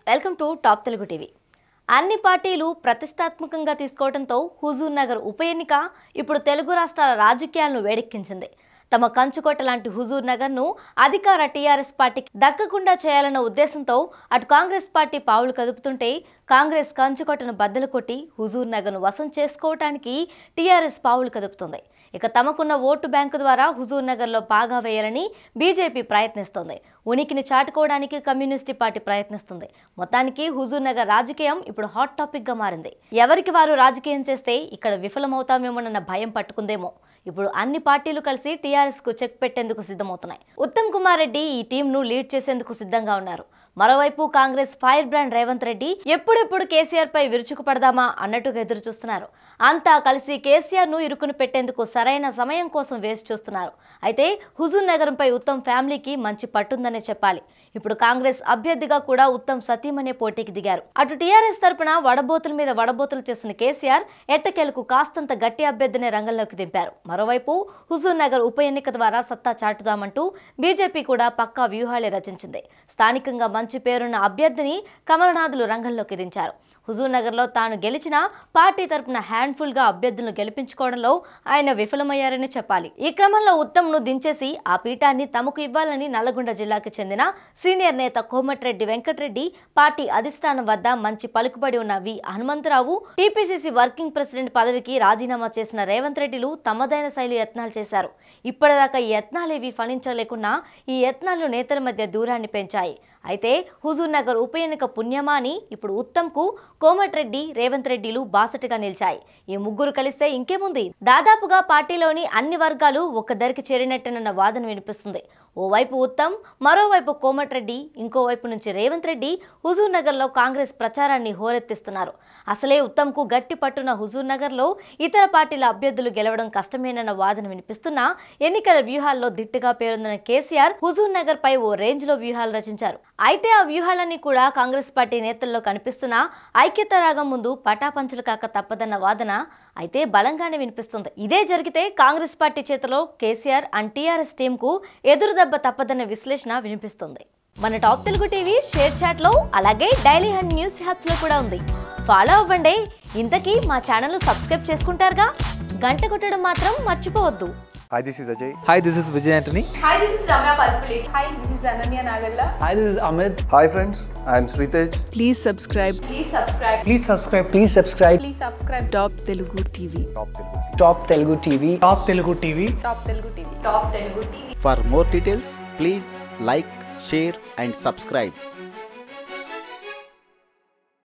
Welcome to top Telugu TV అన్ని పార్టీలు ప్రతిష్టాత్మకంగా తీసుకోవడంతో హుజూర్ నగర్ ఉప ఎన్నిక ఇప్పుడు తెలుగు రాష్ట్రాల రాజకీయాలను వేడెక్కించింది తమ కంచుకోట లాంటి హుజూర్ నగర్ను అధికార టీఆర్ఎస్ పార్టీకి దక్కకుండా చేయాలన్న ఉద్దేశంతో అటు కాంగ్రెస్ పార్టీ పావులు కదుపుతుంటే కాంగ్రెస్ కంచుకోటను బద్దలు కొట్టి హుజూర్ నగర్ను వశం చేసుకోవటానికి టీఆర్ఎస్ పావులు కదుపుతుంది ఇక తమకున్న ఓటు బ్యాంకు ద్వారా హుజూర్ నగర్లో పాగా వేయాలని బీజేపీ ప్రయత్నిస్తోంది ఉనికిని చాటుకోవడానికి కమ్యూనిస్ట్ పార్టీ ప్రయత్నిస్తుంది మొత్తానికి హుజూర్ నగర్ రాజకీయం ఇప్పుడు హాట్ టాపిక్ గా మారింది ఎవరికి వారు రాజకీయం చేస్తే ఇక్కడ విఫలమవుతామేమోనన్న భయం పట్టుకుందేమో ఇప్పుడు అన్ని పార్టీలు కలిసి టీఆర్ఎస్ కు చెక్ పెట్టేందుకు సిద్ధమవుతున్నాయి ఉత్తమ్ కుమార్ రెడ్డి ఈ టీంను లీడ్ చేసేందుకు సిద్ధంగా ఉన్నారు మరోవైపు కాంగ్రెస్ ఫైర్ బ్రాండ్ రేవంత్ రెడ్డి ఎప్పుడెప్పుడు కేసీఆర్ పై విరుచుకుపడదామా అన్నట్టుగా ఎదురు చూస్తున్నారు అంతా కలిసి కేసీఆర్ ను ఇరుకుని పెట్టేందుకు సరైన సమయం కోసం వేచి చూస్తున్నారు అయితే హుజూర్ నగరంపై ఉత్తమ్ ఫ్యామిలీకి మంచి పట్టుందనే చెప్పాలి ఇప్పుడు కాంగ్రెస్ అభ్యర్థిగా కూడా ఉత్తమ్ సతీమనే పోటీకి దిగారు అటు టీఆర్ఎస్ తరపున వడబోతుల మీద వడబోతులు చేసిన కేసీఆర్ ఎట్టకేలకు కాస్తంత గట్టి అభ్యర్థిని రంగంలోకి దింపారు మరోవైపు హుజూర్ నగర్ ఉప ఎన్నిక ద్వారా సత్తా చాటుదామంటూ బీజేపీ కూడా పక్కా వ్యూహాలే రచించింది స్థానికంగా మంచి పేరున్న అభ్యర్థిని కమలనాథులు రంగంలోకి దించారు హుజూర్ నగర్లో తాను గెలిచిన పార్టీ తరపున హ్యాండ్ఫుల్ గా అభ్యర్థులను గెలిపించుకోవడంలో ఆయన విఫలమయ్యారని చెప్పాలి ఈ క్రమంలో ఉత్తమ్ను దించేసి ఆ పీఠాన్ని తమకు ఇవ్వాలని నల్లగొండ జిల్లాకు చెందిన సీనియర్ నేత కోమటిరెడ్డి వెంకటరెడ్డి పార్టీ అధిష్టానం వద్ద మంచి పలుకుబడి ఉన్న V Hanumantharao TPCC working president పదవికి రాజీనామా చేసిన రేవంత్ రెడ్డిలు తమదైన శైలి యత్నాలు చేశారు ఇప్పటిదాకా ఈ యత్నాలేవి ఫలించలేకున్నా ఈ యత్నాలు నేతల మధ్య దూరాన్ని పెంచాయి అయితే హుజూర్ నగర్ ఉప ఎన్నిక పుణ్యమా అని ఇప్పుడు ఉత్తమ్కు కోమటిరెడ్డి రేవంత్ రెడ్డిలు బాసటగా నిలిచాయి ఈ ముగ్గురు కలిస్తే ఇంకేముంది దాదాపుగా పార్టీలోని అన్ని వర్గాలు ఒక దరికి చేరినట్టేనన్న వాదన వినిపిస్తుంది ఓవైపు ఉత్తమ్ మరోవైపు కోమటిరెడ్డి ఇంకోవైపు నుంచి రేవంత్ రెడ్డి హుజూర్ నగర్లో కాంగ్రెస్ ప్రచారాన్ని హోరెత్తిస్తున్నారు అసలే ఉత్తమ్కు గట్టి పట్టున హుజూర్ నగర్లో ఇతర పార్టీల అభ్యర్థులు గెలవడం కష్టమేనన్న వాదన వినిపిస్తున్నా ఎన్నికల వ్యూహాల్లో దిట్టుగా పేరొందిన కేసీఆర్ హుజూర్ నగర్ పై ఓ రేంజ్ లో వ్యూహాలు రచించారు అయితే ఆ వ్యూహాలన్నీ కూడా కాంగ్రెస్ పార్టీ నేతల్లో కనిపిస్తున్నా ఐక్యత రాగం ముందు పటాపంచులు కాక తప్పదన్న వాదన అయితే బలంగానే వినిపిస్తుంది ఇదే జరిగితే కాంగ్రెస్ పార్టీ చేతిలో కేసీఆర్ అండ్ టీఆర్ఎస్ టీంకు ఎదురు దెబ్బ తప్పదన్న విశ్లేషణ వినిపిస్తుంది మన top Telugu TV ShareChat లో అలాగే డైలీ హండ్ న్యూస్ హ్యాప్స్ లో కూడా ఉంది ఫాలో అవ్వండి ఇంతకీ మా ఛానల్ సబ్స్క్రైబ్ చేసుకుంటారుగా గంట కొట్టడం మాత్రం మర్చిపోవద్దు Hi, this is Ajay. Hi, this is Vijay Antony. Hi, this is Ramya Paspalate. Hi, this is Ananya Nagalla. Hi, this is Amit. Hi, friends. I am Sritej. Please subscribe Please subscribe. Please subscribe. Please subscribe. Please subscribe. Top Telugu TV. Top Telugu TV. Top Telugu TV. Top Telugu TV. Top Telugu TV. For more details, please like, share, and subscribe.